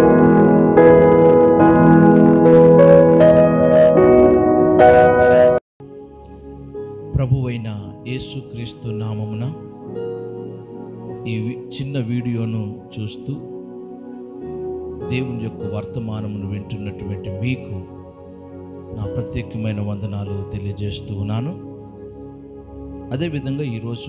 ప్రభువైన యేసుక్రీస్తు నామమున ఈ వి- చిన్న వీడియోను చూస్తూ దేవుని యొక్క వర్తమానమును వింటున్నటువంటి మీకు నా ప్రత్యేకమైన వందనాలు తెలియజేస్తూ ఉన్నాను అదేవిధంగా ఈరోజు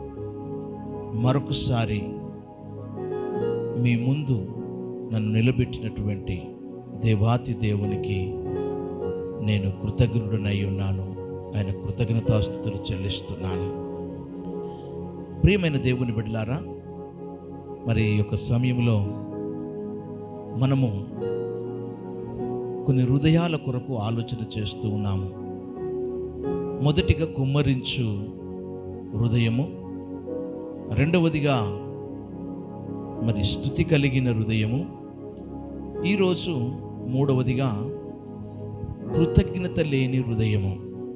మరొకసారి మీ ముందు నన్ను నిలబెట్టినటువంటి దేవాతి దేవునికి నేను కృతజ్ఞుడనై ఉన్నాను ఆయన కృతజ్ఞతాస్థుతులు చెల్లిస్తున్నాను ప్రియమైన దేవుని బిడ్డలారా మరి ఈ యొక్క సమయంలో మనము కొన్ని హృదయాల కొరకు ఆలోచన చేస్తూ ఉన్నాము మొదటిగా కుమ్మరించు హృదయము రెండవదిగా మరి స్థుతి కలిగిన హృదయము ఈరోజు మూడవదిగా కృతజ్ఞత లేని హృదయము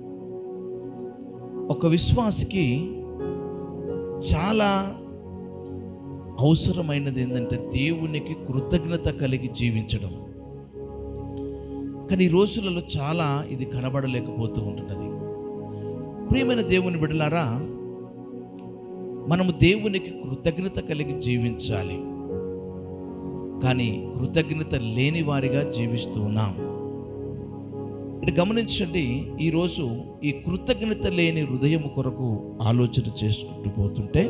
ఒక విశ్వాసికి చాలా అవసరమైనది ఏంటంటే దేవునికి కృతజ్ఞత కలిగి జీవించడం కానీ ఈ రోజులలో చాలా ఇది కనబడలేకపోతూ ఉంటున్నది ప్రియమైన దేవుని బిడలారా మనము దేవునికి కృతజ్ఞత కలిగి జీవించాలి కానీ కృతజ్ఞత లేని వారిగా జీవిస్తూ ఉన్నాం ఇటు గమనించండి ఈరోజు ఈ కృతజ్ఞత లేని హృదయం కొరకు ఆలోచన చేసుకుంటూ పోతుంటే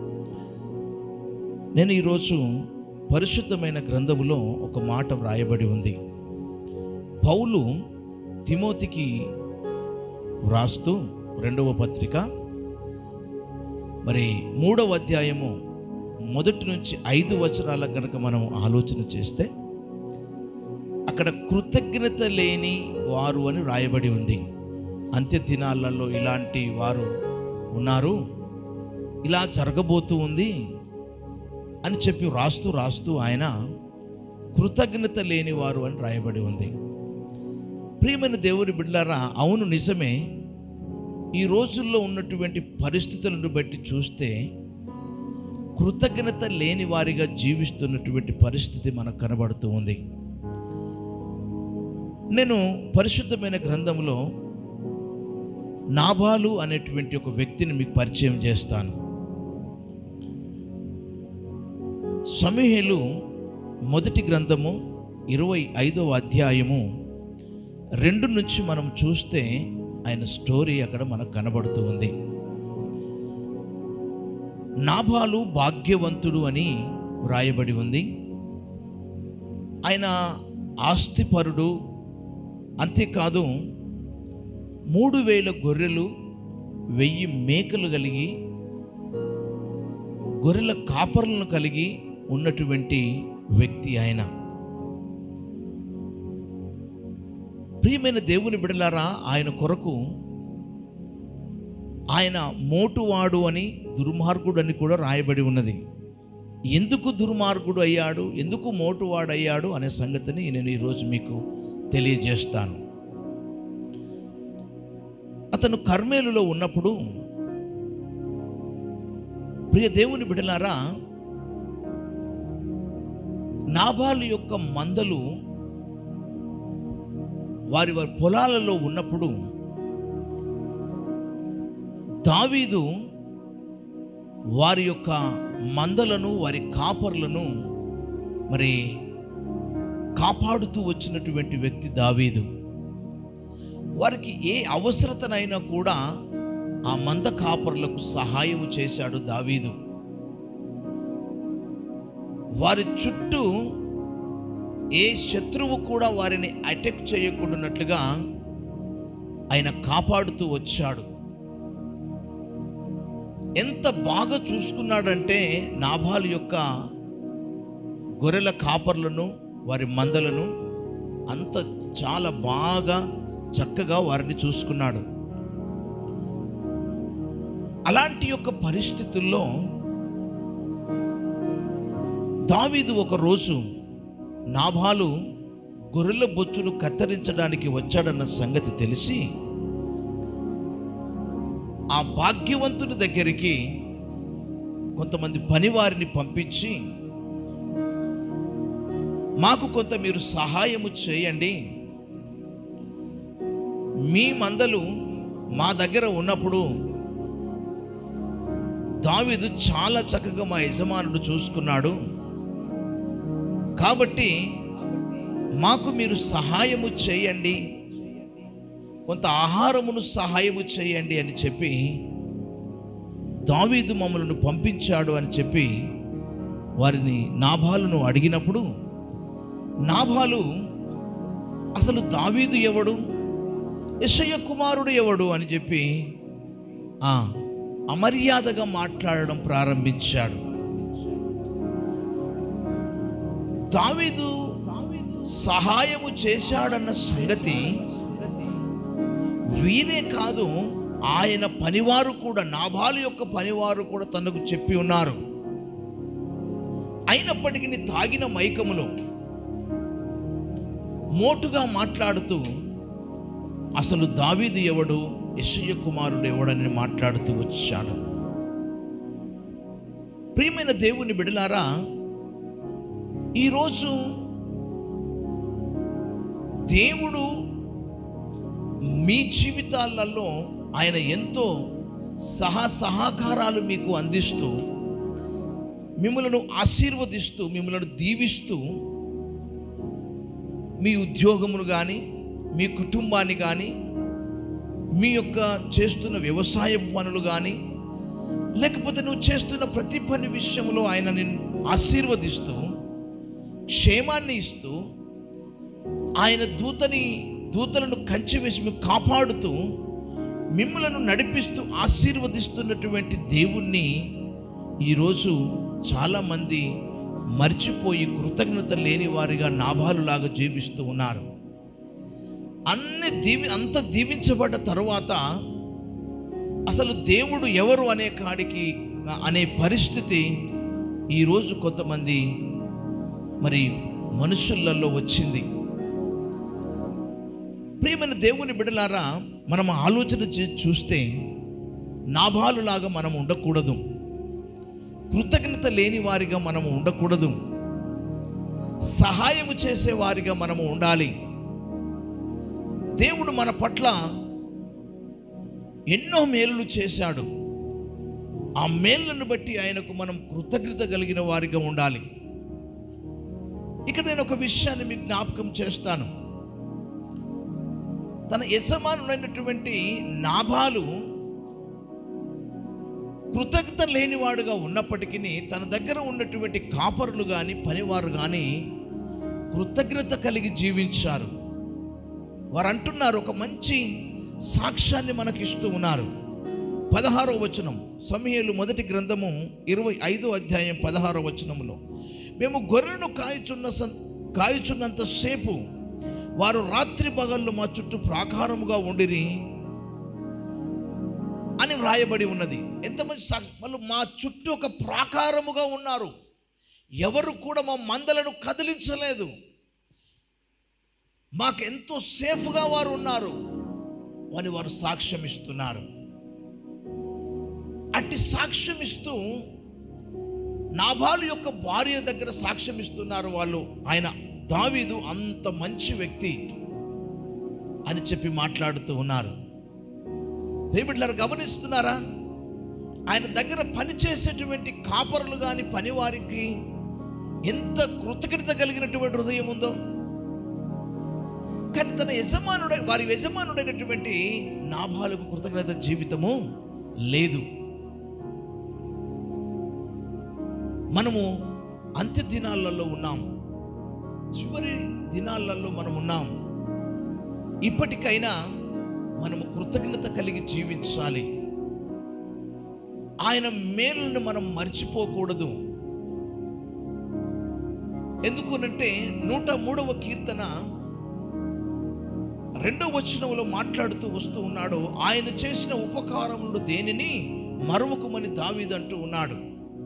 నేను ఈరోజు పరిశుద్ధమైన గ్రంథములో ఒక మాట వ్రాయబడి ఉంది పౌలు తిమోతికి వ్రాస్తూ రెండవ పత్రిక మరి మూడవ అధ్యాయము మొదటి నుంచి ఐదు వచనాల కనుక మనం ఆలోచన చేస్తే అక్కడ కృతజ్ఞత లేని వారు అని రాయబడి ఉంది అంత్య దినాలలో ఇలాంటి వారు ఉన్నారు ఇలా జరగబోతూ ఉంది అని చెప్పి రాస్తూ రాస్తూ ఆయన కృతజ్ఞత లేని వారు అని రాయబడి ఉంది ప్రియమైన దేవుని బిడ్డలారా అవును నిజమే ఈ రోజుల్లో ఉన్నటువంటి పరిస్థితులను బట్టి చూస్తే కృతజ్ఞత లేని వారిగా జీవిస్తున్నటువంటి పరిస్థితి మనకు కనబడుతూ ఉంది నేను పరిశుద్ధమైన గ్రంథంలో నాబాలు అనేటువంటి ఒక వ్యక్తిని మీకు పరిచయం చేస్తాను సమూహేలు మొదటి గ్రంథము ఇరవై ఐదవ అధ్యాయము రెండు నుంచి మనం చూస్తే ఆయన స్టోరీ అక్కడ మనకు కనబడుతూ ఉంది నాబాలు భాగ్యవంతుడు అని వ్రాయబడి ఉంది ఆయన ఆస్తిపరుడు అంతేకాదు మూడు వేల గొర్రెలు వెయ్యి మేకలు కలిగి గొర్రెల కాపర్లను కలిగి ఉన్నటువంటి వ్యక్తి ఆయన ప్రియమైన దేవుని బిడలారా ఆయన కొరకు ఆయన మోటువాడు అని దుర్మార్గుడు అని కూడా రాయబడి ఉన్నది ఎందుకు దుర్మార్గుడు అయ్యాడు ఎందుకు మోటువాడు అయ్యాడు అనే సంగతిని నేను ఈరోజు మీకు తెలియజేస్తాను అతను కర్మేలులో ఉన్నప్పుడు ప్రియ దేవుని బిడలారా నాబాలు యొక్క మందలు వారి వారి పొలాలలో ఉన్నప్పుడు దావీదు వారి యొక్క మందలను వారి కాపర్లను మరి కాపాడుతూ వచ్చినటువంటి వ్యక్తి దావీదు వారికి ఏ అవసరతనైనా కూడా ఆ మంద కాపర్లకు సహాయం చేశాడు దావీదు వారి చుట్టూ ఏ శత్రువు కూడా వారిని అటాక్ చేయకూడనట్లుగా ఆయన కాపాడుతూ వచ్చాడు ఎంత బాగా చూసుకున్నాడంటే నాభాలు యొక్క గొర్రెల కాపర్లను వారి మందలను అంత చాలా బాగా చక్కగా వారిని చూసుకున్నాడు అలాంటి యొక్క పరిస్థితుల్లో దావీదు ఒక రోజు నాభాలు గొర్రెల బొచ్చును కత్తిరించడానికి వచ్చాడన్న సంగతి తెలిసి ఆ భాగ్యవంతుని దగ్గరికి కొంతమంది పనివారిని పంపించి మాకు కొంత మీరు సహాయము చేయండి మీ మందలు మా దగ్గర ఉన్నప్పుడు దావీదు చాలా చక్కగా మా యజమానుడు చూసుకున్నాడు కాబట్టి మాకు మీరు సహాయము చేయండి కొంత ఆహారమును సహాయము చేయండి అని చెప్పి దావీదు మమ్మలను పంపించాడు అని చెప్పి వారిని నాభాలును అడిగినప్పుడు నాభాలు అసలు దావీదు ఎవడు యెషయ కుమారుడు ఎవడు అని చెప్పి ఆ అమర్యాదగా మాట్లాడడం ప్రారంభించాడు దావీదు సహాయము చేశాడన్న సంగతి వీరే కాదు ఆయన పనివారు కూడా నాభాలు యొక్క పనివారు కూడా తనకు చెప్పి ఉన్నారు అయినప్పటికీ తాగిన మైకములో మోటుగా మాట్లాడుతూ అసలు దావీదు ఎవడు యశయ్య కుమారుడు ఎవడని మాట్లాడుతూ వచ్చాడు ప్రియమైన దేవుని బిడలారా ఈరోజు దేవుడు మీ జీవితాలలో ఆయన ఎంతో సహా సహకారాలు మీకు అందిస్తూ మిమ్మలను ఆశీర్వదిస్తూ మిమ్మల్ని దీవిస్తూ మీ ఉద్యోగమును కానీ మీ కుటుంబాన్ని కానీ మీ యొక్క చేస్తున్న వ్యవసాయ పనులు కానీ లేకపోతే నువ్వు చేస్తున్న ప్రతి పని విషయంలో ఆయన నిన్ను ఆశీర్వదిస్తూ క్షేమాన్ని ఇస్తూ ఆయన దూతని దూతలను కంచి వేసి మీకు కాపాడుతూ మిమ్మలను నడిపిస్తూ ఆశీర్వదిస్తున్నటువంటి దేవుణ్ణి ఈరోజు చాలామంది మర్చిపోయి కృతజ్ఞత లేని వారిగా నాభాలులాగా జీవిస్తూ ఉన్నారు అన్ని దీవి అంత దీవించబడ్డ తరువాత అసలు దేవుడు ఎవరు అనే కాడికి అనే పరిస్థితి ఈరోజు కొంతమంది మరి మనుషులలో వచ్చింది ప్రియమైన దేవుని బిడలారా మనం ఆలోచన చే- చూస్తే నాభాలులాగా మనం ఉండకూడదు కృతజ్ఞత లేని వారిగా మనము ఉండకూడదు సహాయము చేసే వారిగా మనము ఉండాలి దేవుడు మన పట్ల ఎన్నో మేలులు చేశాడు ఆ మేలులను బట్టి ఆయనకు మనం కృతజ్ఞత కలిగిన వారిగా ఉండాలి ఇక నేను ఒక విషయాన్ని మీకు జ్ఞాపకం చేస్తాను తన యజమానుడైనటువంటి నాభాలు కృతజ్ఞత లేనివాడుగా ఉన్నప్పటికీ తన దగ్గర ఉన్నటువంటి కాపరులు కానీ పనివారు కానీ కృతజ్ఞత కలిగి జీవించారు వారు అంటున్నారు ఒక మంచి సాక్ష్యాన్ని మనకి ఇస్తూ ఉన్నారు పదహారో వచనం సమయలు మొదటి గ్రంథము ఇరవై ఐదో అధ్యాయం పదహారో వచనములో మేము గొర్రెలను కాయుచున్న సం- కాయుచున్నంతసేపు వారు రాత్రి పగళ్ళు మా చుట్టూ ప్రాకారముగా ఉండిరి అని వ్రాయబడి ఉన్నది ఎంతమంది సాక్షి వాళ్ళు మా చుట్టూ ఒక ప్రాకారముగా ఉన్నారు ఎవరు కూడా మా మందలను కదిలించలేదు మాకు ఎంతో సేఫ్గా వారు ఉన్నారు అని వారు సాక్ష్యం ఇస్తున్నారు అట్టి సాక్ష్యం ఇస్తూ నాభాలు యొక్క భార్య దగ్గర సాక్ష్యం ఇస్తున్నారు వాళ్ళు ఆయన దావీదు అంత మంచి వ్యక్తి అని చెప్పి మాట్లాడుతూ ఉన్నారు రేబిడ్లారు గమనిస్తున్నారా ఆయన దగ్గర పనిచేసేటువంటి కాపరులు కానీ పనివారికి ఎంత కృతజ్ఞత కలిగినటువంటి హృదయం ఉందో కానీ తన యజమానుడ వారి యజమానుడైనటువంటి నాభాలకు కృతజ్ఞత జీవితము లేదు మనము అంత్య దినాలలో ఉన్నాం చివరి దినాలలో మనం ఉన్నాం ఇప్పటికైనా మనము కృతజ్ఞత కలిగి జీవించాలి ఆయన మేలును మనం మర్చిపోకూడదు ఎందుకునంటే నూట మూడవ కీర్తన రెండవ వచనంలో మాట్లాడుతూ వస్తూ ఉన్నాడు ఆయన చేసిన ఉపకారములు దేనిని మరవకుమని దావీదంటూ ఉన్నాడు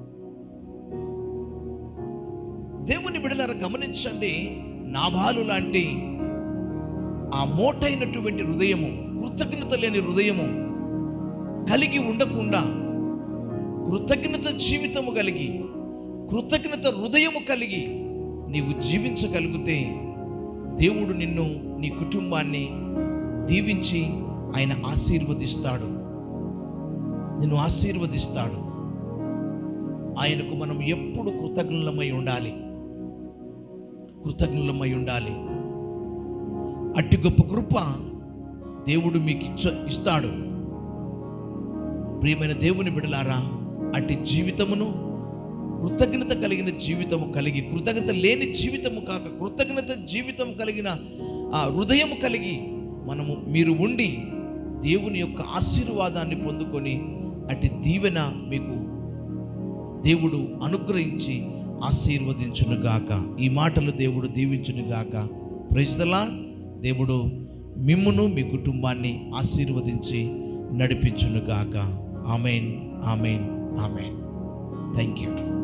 దేవుని బిడలారా గమనించండి నాభాలు లాంటి ఆ మోటైనటువంటి హృదయము కృతజ్ఞత లేని హృదయము కలిగి ఉండకుండా కృతజ్ఞత జీవితము కలిగి కృతజ్ఞత హృదయము కలిగి నీవు జీవించగలిగితే దేవుడు నిన్ను నీ కుటుంబాన్ని దీవించి ఆయన ఆశీర్వదిస్తాడు నిన్ను ఆశీర్వదిస్తాడు ఆయనకు మనం ఎప్పుడు కృతజ్ఞులమై ఉండాలి కృతజ్ఞులమై ఉండాలి అట్టి గొప్ప కృప దేవుడు మీకు ఇచ్చ ఇస్తాడు ప్రియమైన దేవుని బిడలారా అట్టి జీవితమును కృతజ్ఞత కలిగిన జీవితము కలిగి కృతజ్ఞత లేని జీవితము కాక కృతజ్ఞత జీవితం కలిగిన ఆ హృదయము కలిగి మనము మీరు ఉండి దేవుని యొక్క ఆశీర్వాదాన్ని పొందుకొని అట్టి దీవెన మీకు దేవుడు అనుగ్రహించి ఆశీర్వదించునుగాక ఈ మాటలు దేవుడు దీవించునుగాక ప్రజలా దేవుడు మిమ్మును మీ కుటుంబాన్ని ఆశీర్వదించి నడిపించునుగాక amen amen amen thank you